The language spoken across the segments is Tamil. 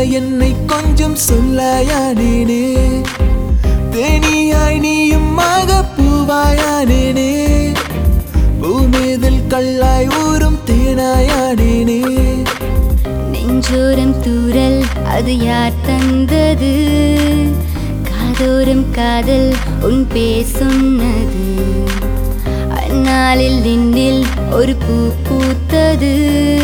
என்னை கொஞ்சம் சொல்லாயானேனே தேனியாய் நீயும் மாக பூவாயானேனே பூமேதில் கல்லாய் ஊறும் தேனாயானேனே நெஞ்சோரம் தூரல் அது யார் தந்தது காதோரம் காதல் உன் பேர் சொன்னது அந்நாளில் நின்னில் ஒரு பூ பூத்தது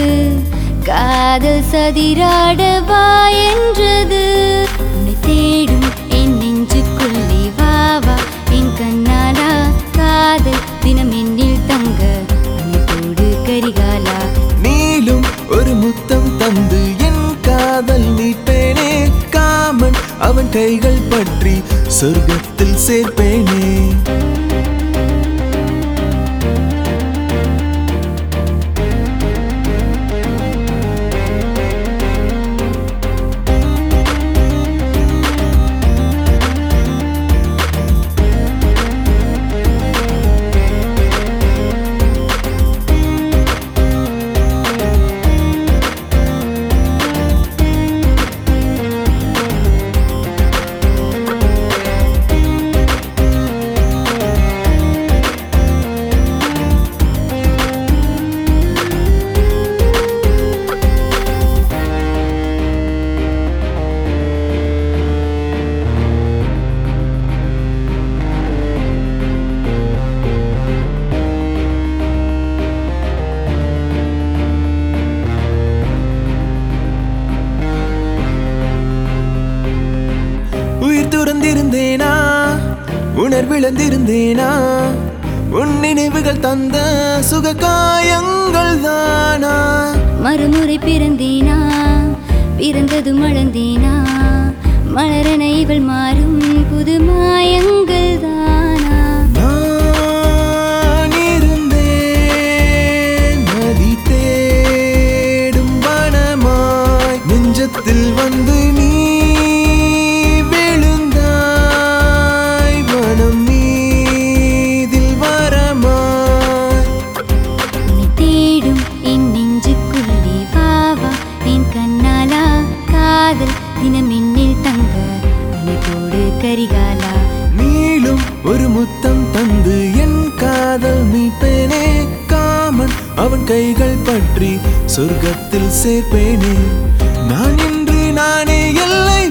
காதல் சதிராடவா என்றது உன்னை தேடும் என் நெஞ்சுக்குள்ளே வா வா என் கண்ணாலா காதல் தினம் என்னில் தங்க அனைத்தோடு கரிகாலா நீளும் ஒரு முத்தம் தந்து என் காதல் மீட்பேனே காமன் அவன் கைகள் பற்றி சொர்க்கத்தில் சேர்ப்பேனே உயிர் துறந்திருந்தேனா உணர்விழந்திருந்தேனா உன் நினைவுகள் தந்த சுக காயங்கள் தானா மறுமுறை பிறந்தேனா பிறந்தது மழந்தேனா மலரன இவள் மாறும் புது மாயங்கள் தானா நான் இருந்தேன் நதி தேடும் வனமாய் நெஞ்சத்தில் வந்து நீ விழுந்தாய் வனம் மீதில் வரமாய் உன்னை தேடும் என் நெஞ்சுக்குள்ளே வா வா என் கண்ணாலா காதல் தினம் என்னில் தங்க அனைத்தோடு கரிகாலா நீளும் ஒரு முத்தம் தந்து என் காதல் மீட்பேனே காமன் அவன் கைகள் பற்றி சொர்க்கத்தில் சேர்ப்பேனே நான் இன்று நானே எல்லை